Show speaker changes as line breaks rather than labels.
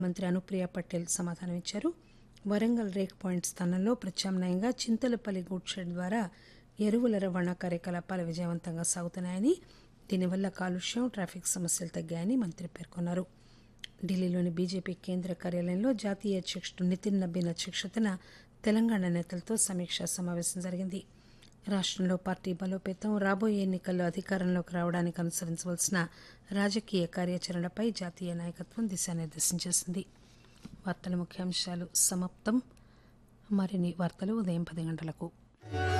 మంత్రి అనుప్రియ పటేల్ సమాధానమిచ్చారు Warangal rake point స్థానంలో ప్రత్యామ్నాయంగా చింతలపల్లి గూడ్ షెడ్ ద్వారా ఎరువుల రవాణా కార్యకలాపాలు విజయవంతంగా సాగుతున్నాయని దీనివల్ల కాలుష్యం ట్రాఫిక్ సమస్యలు తగ్గాయని మంత్రి పేర్కొన్నారు ఢిల్లీలోని బీజేపీ కేంద్ర కార్యాలయంలో జాతీయ అధ్యక్షుడు నితిన్ నబీన్ అధ్యక్షతన తెలంగాణ నేతలతో సమీక్షా సమావేశం జరిగింది రాష్టంలో పార్టీ బలోపేతం రాబోయే ఎన్నికల్లో అధికారంలోకి రావడానికి అనుసరించవలసిన రాజకీయ కార్యాచరణపై జాతీయ నాయకత్వం దిశానిర్దేశం చేసింది వార్తల ముఖ్యాంశాలు సమాప్తం మరిన్ని వార్తలు ఉదయం పది గంటలకు